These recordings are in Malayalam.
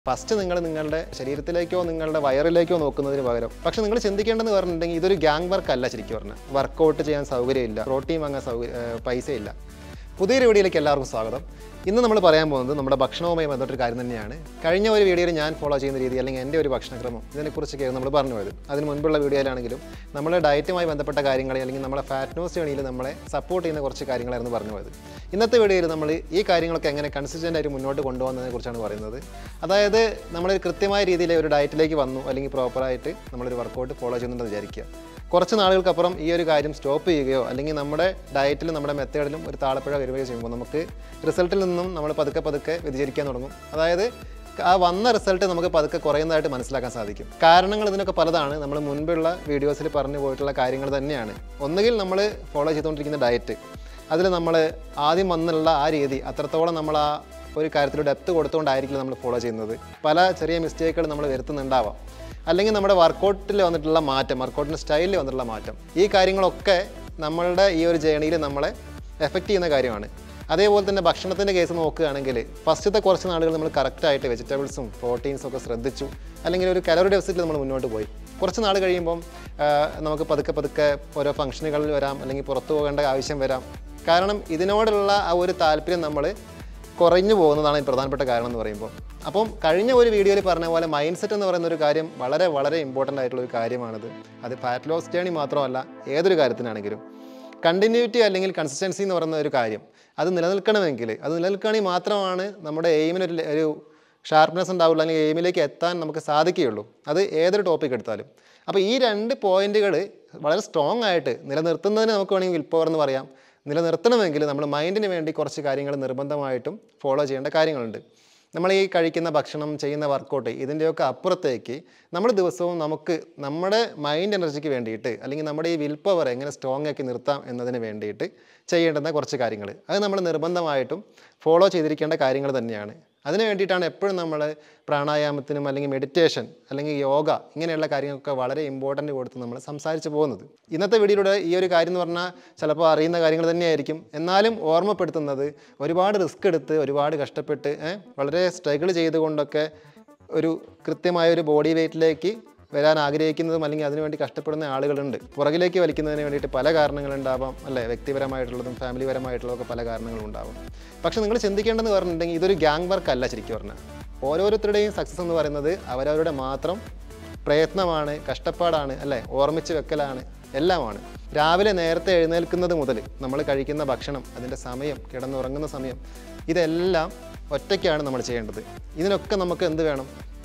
ഫസ്റ്റ് നിങ്ങൾ നിങ്ങളുടെ ശരീരത്തിലേക്കോ നിങ്ങളുടെ വയറിലേക്കോ നോക്കുന്നതിന് പകരം പക്ഷെ നിങ്ങൾ ചിന്തിക്കേണ്ടതെന്ന് പറഞ്ഞിട്ടുണ്ടെങ്കിൽ ഇതൊരു ഗ്യാങ് വർക്ക് അല്ല ശരിക്കും പറഞ്ഞാൽ വർക്കൗട്ട് ചെയ്യാൻ സൗകര്യമില്ല പ്രോട്ടീൻ വാങ്ങാൻ സൗകര്യ ഏർ പൈസയില്ല പുതിയൊരു വീഡിയോയിലേക്ക് എല്ലാവർക്കും സ്വാഗതം ഇന്ന് നമ്മൾ പറയാൻ പോകുന്നത് നമ്മുടെ ഭക്ഷണവുമായി ബന്ധപ്പെട്ട ഒരു കാര്യം തന്നെയാണ് കഴിഞ്ഞ ഒരു വീഡിയോയിൽ ഞാൻ ഫോളോ ചെയ്യുന്ന രീതി അല്ലെങ്കിൽ എൻ്റെ ഒരു ഭക്ഷണക്രമം ഇതിനെക്കുറിച്ചൊക്കെയാണ് നമ്മൾ പറഞ്ഞു പോയത് അതിന് മുൻപുള്ള വീഡിയോയിലാണെങ്കിലും നമ്മുടെ ഡയറ്റുമായി ബന്ധപ്പെട്ട കാര്യങ്ങൾ അല്ലെങ്കിൽ നമ്മുടെ ഫാറ്റ് ലോസ് ജേണിയിൽ നമ്മളെ സപ്പോർട്ട് ചെയ്യുന്ന കുറച്ച് കാര്യങ്ങളായിരുന്നു പറഞ്ഞു പോയത് ഇന്നത്തെ വീഡിയോയിൽ നമ്മൾ ഈ കാര്യങ്ങളൊക്കെ എങ്ങനെ കൺസിസ്റ്റൻ്റ് ആയിട്ട് മുന്നോട്ട് കൊണ്ടുപോകുന്നതിനെ കുറിച്ചാണ് പറയുന്നത് അതായത് നമ്മളൊരു കൃത്യമായ രീതിയിൽ ഒരു ഡയറ്റിലേക്ക് വന്നു അല്ലെങ്കിൽ പ്രോപ്പറായിട്ട് നമ്മളൊരു വർക്കൗട്ട് ഫോളോ ചെയ്യുന്നുണ്ടെന്ന് വിചാരിക്കുക കുറച്ച് നാളുകൾക്കപ്പുറം ഈ ഒരു കാര്യം സ്റ്റോപ്പ് ചെയ്യുകയോ അല്ലെങ്കിൽ നമ്മുടെ ഡയറ്റിലും നമ്മുടെ മെത്തേഡിലും ഒരു താളപ്പിഴ വരികയോ ചെയ്യുമ്പോൾ നമുക്ക് റിസൾട്ടിൽ നിന്നും നമ്മൾ പതുക്കെ പതുക്കെ വ്യതിചരിക്കാൻ തുടങ്ങും അതായത് ആ വന്ന റിസൾട്ട് നമുക്ക് പതുക്കെ കുറയുന്നതായിട്ട് മനസ്സിലാക്കാൻ സാധിക്കും കാരണങ്ങൾ ഇതിനൊക്കെ പലതാണ് നമ്മൾ മുൻപുള്ള വീഡിയോസിൽ പറഞ്ഞു പോയിട്ടുള്ള കാര്യങ്ങൾ തന്നെയാണ് ഒന്നുകിൽ നമ്മൾ ഫോളോ ചെയ്തുകൊണ്ടിരിക്കുന്ന ഡയറ്റ് അതിൽ നമ്മൾ ആദ്യം വന്നുള്ള ആ രീതി അത്രത്തോളം നമ്മൾ ആ ഒരു കാര്യത്തിൽ ഡെപ്ത് കൊടുത്തുകൊണ്ടായിരിക്കില്ല നമ്മൾ ഫോളോ ചെയ്യുന്നത് പല ചെറിയ മിസ്റ്റേക്കുകൾ നമ്മൾ വരുത്തുന്നുണ്ടാവാം അല്ലെങ്കിൽ നമ്മുടെ വർക്കൗട്ടിൽ വന്നിട്ടുള്ള മാറ്റം വർക്കൗട്ടിൻ്റെ സ്റ്റൈലിൽ വന്നിട്ടുള്ള മാറ്റം ഈ കാര്യങ്ങളൊക്കെ നമ്മളുടെ ഈ ഒരു ജേണിയിൽ നമ്മളെ എഫക്റ്റ് ചെയ്യുന്ന കാര്യമാണ് അതേപോലെ തന്നെ ഭക്ഷണത്തിൻ്റെ കേസ് നോക്കുകയാണെങ്കിൽ ഫസ്റ്റത്തെ കുറച്ച് നാളുകൾ നമ്മൾ കറക്റ്റായിട്ട് വെജിറ്റബിൾസും പ്രോട്ടീൻസും ഒക്കെ ശ്രദ്ധിച്ചു അല്ലെങ്കിൽ ഒരു കലോറി ഡെഫിസിറ്റിൽ നമ്മൾ മുന്നോട്ട് പോയി കുറച്ച് നാൾ കഴിയുമ്പം ആ, നമുക്ക് പതുക്കെ പതുക്കെ ഓരോ ഫംഗ്ഷനുകളിൽ വരാം അല്ലെങ്കിൽ പുറത്തു പോകേണ്ട ആവശ്യം വരാം കാരണം ഇതിനോടുള്ള ആ ഒരു താല്പര്യം നമ്മൾ കുറഞ്ഞു പോകുന്നതാണ് ഈ പ്രധാനപ്പെട്ട കാരണം എന്ന് പറയുമ്പോൾ അപ്പം കഴിഞ്ഞ ഒരു വീഡിയോയിൽ പറഞ്ഞ പോലെ മൈൻഡ് സെറ്റ് എന്ന് പറയുന്ന ഒരു കാര്യം വളരെ വളരെ ഇമ്പോർട്ടൻ്റ് ആയിട്ടുള്ള ഒരു കാര്യമാണത് അത് ഫാറ്റ് ലോസ് ജേണി മാത്രമല്ല ഏതൊരു കാര്യത്തിനാണെങ്കിലും കണ്ടിന്യൂറ്റി അല്ലെങ്കിൽ കൺസിസ്റ്റൻസി എന്ന് പറയുന്ന ഒരു കാര്യം അത് നിലനിൽക്കണമെങ്കിൽ അത് നിലനിൽക്കുകയാണെങ്കിൽ മാത്രമാണ് നമ്മുടെ എയിമിന് ഒരു ലെ- ഒരു ഷാർപ്നെസ് ഉണ്ടാവുള്ളൂ അല്ലെങ്കിൽ എയിമിലേക്ക് എത്താൻ നമുക്ക് സാധിക്കുകയുള്ളൂ അത് ഏതൊരു ടോപ്പിക് എടുത്താലും അപ്പോൾ ഈ രണ്ട് പോയിന്റുകൾ വളരെ സ്ട്രോങ് ആയിട്ട് നിലനിർത്തുന്നതിന് നമുക്ക് വേണമെങ്കിൽ വിൽ പവർ എന്ന് പറയാം നിലനിർത്തണമെങ്കിൽ നമ്മൾ മൈൻഡിന് വേണ്ടി കുറച്ച് കാര്യങ്ങൾ നിർബന്ധമായിട്ടും ഫോളോ ചെയ്യേണ്ട കാര്യങ്ങളുണ്ട് നമ്മൾ ഈ കഴിക്കുന്ന ഭക്ഷണം ചെയ്യുന്ന വർക്കൗട്ട് ഇതിൻ്റെയൊക്കെ അപ്പുറത്തേക്ക് നമ്മൾ ദിവസവും നമുക്ക് നമ്മുടെ മൈൻഡ് എനർജിക്ക് വേണ്ടിയിട്ട് അല്ലെങ്കിൽ നമ്മുടെ ഈ വിൽ പവർ എങ്ങനെ സ്ട്രോങ് ആക്കി നിർത്താം എന്നതിന് വേണ്ടിയിട്ട് ചെയ്യേണ്ടുന്ന കുറച്ച് കാര്യങ്ങൾ അത് നമ്മൾ നിർബന്ധമായിട്ടും ഫോളോ ചെയ്തിരിക്കേണ്ട കാര്യങ്ങൾ തന്നെയാണ് അതിന് വേണ്ടിയിട്ടാണ് എപ്പോഴും നമ്മൾ പ്രാണായാമത്തിനും അല്ലെങ്കിൽ മെഡിറ്റേഷൻ അല്ലെങ്കിൽ യോഗ ഇങ്ങനെയുള്ള കാര്യങ്ങളൊക്കെ വളരെ ഇമ്പോർട്ടൻ്റ് കൊടുത്ത് നമ്മൾ സംസാരിച്ച് പോകുന്നത് ഇന്നത്തെ വീഡിയോയിലൂടെ ഈ ഒരു കാര്യം എന്ന് പറഞ്ഞാൽ ചിലപ്പോൾ അറിയുന്ന കാര്യങ്ങൾ തന്നെയായിരിക്കും എന്നാലും ഓർമ്മപ്പെടുത്തുന്നത് ഒരുപാട് റിസ്ക് എടുത്ത് ഒരുപാട് കഷ്ടപ്പെട്ട് ഏ, വളരെ സ്ട്രഗിൾ ചെയ്തുകൊണ്ടൊക്കെ ഒരു കൃത്യമായ ഒരു ബോഡി വെയ്റ്റിലേക്ക് വരാൻ ആഗ്രഹിക്കുന്നതും അല്ലെങ്കിൽ അതിനുവേണ്ടി കഷ്ടപ്പെടുന്ന ആളുകളുണ്ട് പുറകിലേക്ക് വലിക്കുന്നതിന് വേണ്ടിയിട്ട് പല കാരണങ്ങളുണ്ടാവാം അല്ലേ വ്യക്തിപരമായിട്ടുള്ളതും ഫാമിലി പരമായിട്ടുള്ളതൊക്കെ പല കാരണങ്ങളും ഉണ്ടാവും പക്ഷെ നിങ്ങൾ ചിന്തിക്കേണ്ടതെന്ന് പറഞ്ഞിട്ടുണ്ടെങ്കിൽ ഇതൊരു ഗ്യാങ് വർക്ക് അല്ല ശരിക്കും പറഞ്ഞാൽ ഓരോരുത്തരുടെയും സക്സസ് എന്ന് പറയുന്നത് അവരവരുടെ മാത്രം പ്രയത്നമാണ് കഷ്ടപ്പാടാണ് അല്ലേ ഓർമ്മിച്ച് വെക്കലാണ് എല്ലാമാണ് രാവിലെ നേരത്തെ എഴുന്നേൽക്കുന്നത് മുതൽ നമ്മൾ കഴിക്കുന്ന ഭക്ഷണം അതിൻ്റെ സമയം കിടന്നുറങ്ങുന്ന സമയം ഇതെല്ലാം ഒറ്റയ്ക്കാണ് നമ്മൾ ചെയ്യേണ്ടത് ഇതിനൊക്കെ നമുക്ക് എന്ത് വേണം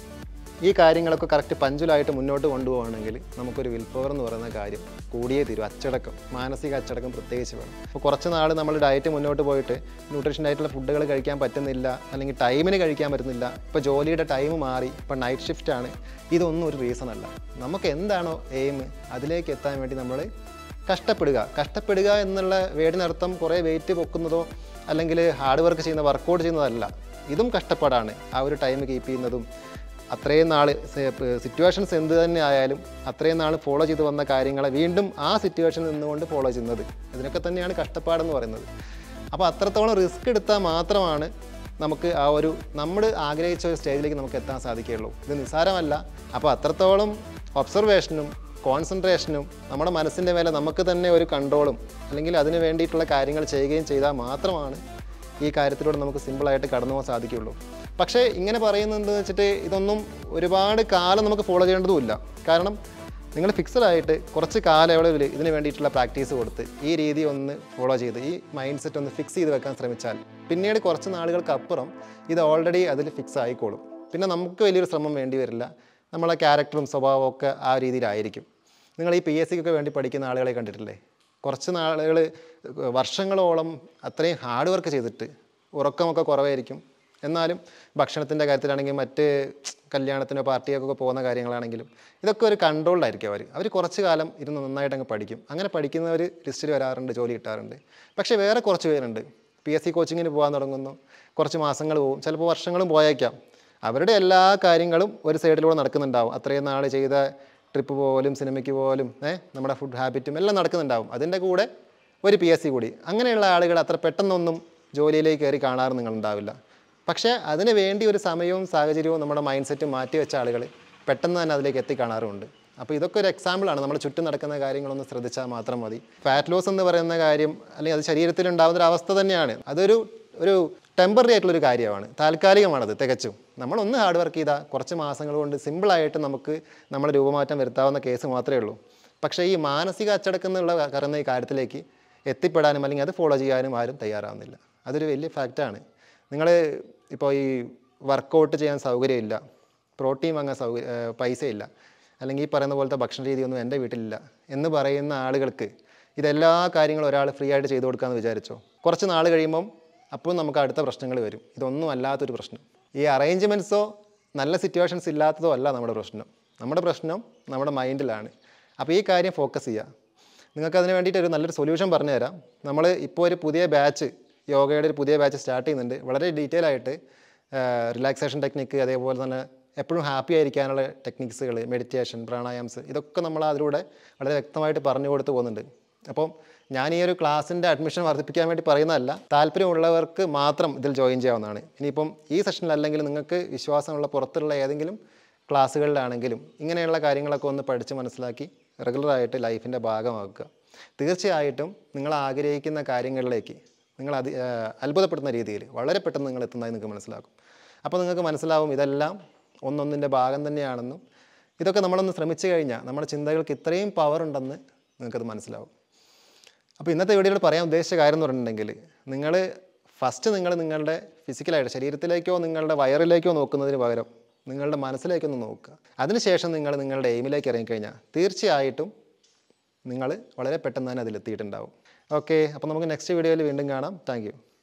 ഈ കാര്യങ്ങളൊക്കെ കറക്റ്റ് പഞ്ചുലായിട്ട് മുന്നോട്ട് കൊണ്ടുപോകണമെങ്കിൽ നമുക്കൊരു വിൽ പവർ എന്ന് പറയുന്ന കാര്യം കൂടിയേ തീരും അച്ചടക്കം മാനസിക അച്ചടക്കം പ്രത്യേകിച്ച് വേണം അപ്പോൾ കുറച്ച് നാൾ നമ്മൾ ഡയറ്റ് മുന്നോട്ട് പോയിട്ട് ന്യൂട്രീഷൻ ആയിട്ടുള്ള ഫുഡുകൾ കഴിക്കാൻ പറ്റുന്നില്ല അല്ലെങ്കിൽ ടൈമിന് കഴിക്കാൻ പറ്റുന്നില്ല ഇപ്പോൾ ജോലിയുടെ ടൈം മാറി ഇപ്പോൾ നൈറ്റ് ഷിഫ്റ്റ് ആണ് ഇതൊന്നും ഒരു റീസൺ അല്ല നമുക്ക് എന്താണോ എയിം അതിലേക്ക് എത്താൻ വേണ്ടി നമ്മൾ കഷ്ടപ്പെടുക കഷ്ടപ്പെടുക എന്നുള്ള വേടിനർത്ഥം കുറേ വെയിറ്റ് പൊക്കുന്നതോ അല്ലെങ്കിൽ ഹാർഡ് വർക്ക് ചെയ്യുന്ന വർക്കൗട്ട് ചെയ്യുന്നതല്ല ഇതും കഷ്ടപ്പാടാണ് ആ ഒരു ടൈം കീപ്പ് ചെയ്യുന്നതും അത്രയും നാൾ സിറ്റുവേഷൻസ് എന്ത് തന്നെ ആയാലും അത്രയും നാൾ ഫോളോ ചെയ്ത് വന്ന കാര്യങ്ങളെ വീണ്ടും ആ സിറ്റുവേഷനിൽ നിന്നുകൊണ്ട് ഫോളോ ചെയ്യുന്നത് ഇതിനൊക്കെ തന്നെയാണ് കഷ്ടപ്പാടെന്ന് പറയുന്നത് അപ്പോൾ അത്രത്തോളം റിസ്ക് എടുത്താൽ മാത്രമാണ് നമുക്ക് ആ ഒരു നമ്മൾ ആഗ്രഹിച്ച ഒരു സ്റ്റേജിലേക്ക് നമുക്ക് എത്താൻ സാധിക്കുകയുള്ളൂ ഇത് നിസ്സാരമല്ല അപ്പോൾ അത്രത്തോളം ഒബ്സർവേഷനും കോൺസെൻട്രേഷനും നമ്മുടെ മനസ്സിൻ്റെ മേലെ നമുക്ക് തന്നെ ഒരു കൺട്രോളും അല്ലെങ്കിൽ അതിന് വേണ്ടിയിട്ടുള്ള കാര്യങ്ങൾ ചെയ്യുകയും ചെയ്താൽ മാത്രമാണ് ഈ കാര്യത്തിലൂടെ നമുക്ക് സിമ്പിളായിട്ട് കടന്നു പോകാൻ സാധിക്കുകയുള്ളൂ പക്ഷേ ഇങ്ങനെ പറയുന്നത് വെച്ചിട്ട് ഇതൊന്നും ഒരുപാട് കാലം നമുക്ക് ഫോളോ ചെയ്യേണ്ടതുമില്ല കാരണം നിങ്ങൾ ഫിക്സഡ് ആയിട്ട് കുറച്ച് കാലയളവിൽ ഇതിന് വേണ്ടിയിട്ടുള്ള പ്രാക്ടീസ് കൊടുത്ത് ഈ രീതി ഒന്ന് ഫോളോ ചെയ്ത് ഈ മൈൻഡ് സെറ്റ് ഒന്ന് ഫിക്സ് ചെയ്ത് വെക്കാൻ ശ്രമിച്ചാൽ പിന്നീട് കുറച്ച് നാളുകൾക്ക് അപ്പുറം ഇത് ഓൾറെഡി അതിൽ ഫിക്സ് ആയിക്കോളും പിന്നെ നമുക്ക് വലിയൊരു ശ്രമം വേണ്ടി വരില്ല നമ്മളെ ക്യാരക്ടറും സ്വഭാവവും ഒക്കെ ആ രീതിയിലായിരിക്കും നിങ്ങൾ ഈ പി എസ് സിക്കൊക്കെ വേണ്ടി പഠിക്കുന്ന ആളുകളെ കണ്ടിട്ടില്ലേ കുറച്ച് നാളുകൾ വർഷങ്ങളോളം അത്രയും ഹാർഡ് വർക്ക് ചെയ്തിട്ട് ഉറക്കമൊക്കെ കുറവായിരിക്കും എന്നാലും ഭക്ഷണത്തിൻ്റെ കാര്യത്തിലാണെങ്കിൽ മറ്റ് കല്യാണത്തിനോ പാർട്ടിയൊക്കെ പോകുന്ന കാര്യങ്ങളാണെങ്കിലും ഇതൊക്കെ ഒരു കൺട്രോളിലായിരിക്കും അവർ അവർ കുറച്ച് കാലം ഇരുന്ന് നന്നായിട്ട് അങ്ങ് പഠിക്കും അങ്ങനെ പഠിക്കുന്നവർ ലിസ്റ്റിൽ വരാറുണ്ട് ജോലി കിട്ടാറുണ്ട് പക്ഷേ വേറെ കുറച്ച് പേരുണ്ട് പി എസ് സി കോച്ചിങ്ങിന് പോകാൻ തുടങ്ങുന്നു കുറച്ച് മാസങ്ങൾ പോകും ചിലപ്പോൾ വർഷങ്ങളും പോയേക്കാം അവരുടെ എല്ലാ കാര്യങ്ങളും ഒരു സൈഡിലൂടെ നടക്കുന്നുണ്ടാവും അത്രയും നാൾ ചെയ്ത ട്രിപ്പ് പോലും സിനിമയ്ക്ക് പോലും ഏഹ് നമ്മുടെ ഫുഡ് ഹാബിറ്റും എല്ലാം നടക്കുന്നുണ്ടാവും അതിൻ്റെ കൂടെ ഒരു പി എസ് സി കൂടി അങ്ങനെയുള്ള ആളുകൾ അത്ര പെട്ടെന്നൊന്നും ജോലിയിലേക്ക് കയറി കാണാറ് നിങ്ങളുണ്ടാവില്ല പക്ഷേ അതിന് വേണ്ടി ഒരു സമയവും സാഹചര്യവും നമ്മുടെ മൈൻഡ് സെറ്റ് മാറ്റി വെച്ച ആളുകൾ പെട്ടെന്ന് തന്നെ അതിലേക്ക് എത്തിക്കാണാറുമുണ്ട് അപ്പോൾ ഇതൊക്കെ ഒരു എക്സാമ്പിളാണ് നമ്മൾ ചുറ്റും നടക്കുന്ന കാര്യങ്ങളൊന്ന് ശ്രദ്ധിച്ചാൽ മാത്രം മതി ഫാറ്റ് ലോസ് എന്ന് പറയുന്ന കാര്യം അല്ലെങ്കിൽ അത് ശരീരത്തിൽ ഉണ്ടാകുന്ന ഒരു അവസ്ഥ തന്നെയാണ് അതൊരു ഒരു ടെമ്പററി ആയിട്ടുള്ളൊരു കാര്യമാണ് താൽക്കാലികമാണത് തികച്ചും നമ്മളൊന്ന് ഹാർഡ് വർക്ക് ചെയ്താൽ കുറച്ച് മാസങ്ങൾ കൊണ്ട് സിമ്പിളായിട്ട് നമുക്ക് നമ്മുടെ രൂപമാറ്റം വരുത്താവുന്ന കേസ് മാത്രമേ ഉള്ളൂ പക്ഷേ ഈ മാനസിക അച്ചടക്കം എന്നുള്ള കറന്ന ഈ കാര്യത്തിലേക്ക് എത്തിപ്പെടാനും അല്ലെങ്കിൽ അത് ഫോളോ ചെയ്യാനും ആരും തയ്യാറാവുന്നില്ല അതൊരു വലിയ ഫാക്റ്റാണ് നിങ്ങൾ ഇപ്പോൾ ഈ വർക്കൗട്ട് ചെയ്യാൻ സൗകര്യമില്ല പ്രോട്ടീൻ വാങ്ങാൻ സൗകര്യ ഏഹ് പൈസയില്ല അല്ലെങ്കിൽ ഈ പറയുന്ന പോലത്തെ ഭക്ഷണ രീതിയൊന്നും എൻ്റെ വീട്ടിലില്ല എന്ന് പറയുന്ന ആളുകൾക്ക് ഇതെല്ലാ കാര്യങ്ങളും ഒരാൾ ഫ്രീ ആയിട്ട് ചെയ്തു കൊടുക്കാമെന്ന് വിചാരിച്ചോ കുറച്ച് നാൾ കഴിയുമ്പം അപ്പോൾ നമുക്ക് അടുത്ത പ്രശ്നങ്ങൾ വരും ഇതൊന്നും അല്ലാത്തൊരു പ്രശ്നം ഈ അറേഞ്ച്മെൻറ്റ്സോ നല്ല സിറ്റുവേഷൻസ് ഇല്ലാത്തതോ അല്ല നമ്മുടെ പ്രശ്നം നമ്മുടെ പ്രശ്നം നമ്മുടെ മൈൻഡിലാണ് അപ്പോൾ ഈ കാര്യം ഫോക്കസ് ചെയ്യുക നിങ്ങൾക്ക് അതിന് വേണ്ടിയിട്ട് ഒരു നല്ലൊരു സൊല്യൂഷൻ പറഞ്ഞുതരാം നമ്മൾ ഇപ്പോൾ ഒരു പുതിയ ബാച്ച് യോഗയുടെ ഒരു പുതിയ ബാച്ച് സ്റ്റാർട്ട് ചെയ്യുന്നുണ്ട് വളരെ ഡീറ്റെയിൽ ആയിട്ട് റിലാക്സേഷൻ ടെക്നിക്ക് അതേപോലെ തന്നെ എപ്പോഴും ഹാപ്പി ആയിരിക്കാനുള്ള ടെക്നിക്സുകൾ മെഡിറ്റേഷൻ പ്രാണായാംസ് ഇതൊക്കെ നമ്മൾ അതിലൂടെ വളരെ വ്യക്തമായിട്ട് പറഞ്ഞു കൊടുത്ത് പോകുന്നുണ്ട് അപ്പം ഞാൻ ഈ ഒരു ക്ലാസ്സിൻ്റെ അഡ്മിഷൻ വർദ്ധിപ്പിക്കാൻ വേണ്ടി പറയുന്നതല്ല താല്പര്യമുള്ളവർക്ക് മാത്രം ഇതിൽ ജോയിൻ ചെയ്യാവുന്നതാണ് ഇനിയിപ്പം ഈ സെഷനിലല്ലെങ്കിൽ നിങ്ങൾക്ക് വിശ്വാസമുള്ള പുറത്തുള്ള ഏതെങ്കിലും ക്ലാസ്സുകളിലാണെങ്കിലും ഇങ്ങനെയുള്ള കാര്യങ്ങളൊക്കെ ഒന്ന് പഠിച്ച് മനസ്സിലാക്കി റെഗുലറായിട്ട് ലൈഫിൻ്റെ ഭാഗമാക്കുക തീർച്ചയായിട്ടും നിങ്ങൾ ആഗ്രഹിക്കുന്ന കാര്യങ്ങളിലേക്ക് നിങ്ങൾ അതി ആ, അത്ഭുതപ്പെടുന്ന രീതിയിൽ വളരെ പെട്ടെന്ന് നിങ്ങൾ എത്തുന്നതായി നിങ്ങൾക്ക് മനസ്സിലാക്കും അപ്പോൾ നിങ്ങൾക്ക് മനസ്സിലാവും ഇതെല്ലാം ഒന്നൊന്നിൻ്റെ ഭാഗം തന്നെയാണെന്നും ഇതൊക്കെ നമ്മളൊന്ന് ശ്രമിച്ചു കഴിഞ്ഞാൽ നമ്മുടെ ചിന്തകൾക്ക് ഇത്രയും പവർ ഉണ്ടെന്ന് നിങ്ങൾക്കത് മനസ്സിലാവും അപ്പോൾ ഇന്നത്തെ വീഡിയോയിൽ പറയാൻ ഉദ്ദേശിച്ച കാര്യം എന്ന് പറഞ്ഞിട്ടുണ്ടെങ്കിൽ നിങ്ങൾ ഫസ്റ്റ് നിങ്ങൾ നിങ്ങളുടെ ഫിസിക്കലായിട്ട് ശരീരത്തിലേക്കോ നിങ്ങളുടെ വയറിലേക്കോ നോക്കുന്നതിന് പകരം നിങ്ങളുടെ മനസ്സിലേക്കൊന്ന് നോക്കുക അതിനുശേഷം നിങ്ങൾ നിങ്ങളുടെ എയിമിലേക്ക് ഇറങ്ങിക്കഴിഞ്ഞാൽ തീർച്ചയായിട്ടും നിങ്ങൾ വളരെ പെട്ടെന്ന് തന്നെ അതിലെത്തിയിട്ടുണ്ടാവും ഓക്കെ അപ്പോൾ നമുക്ക് നെക്സ്റ്റ് വീഡിയോയിൽ വീണ്ടും കാണാം താങ്ക്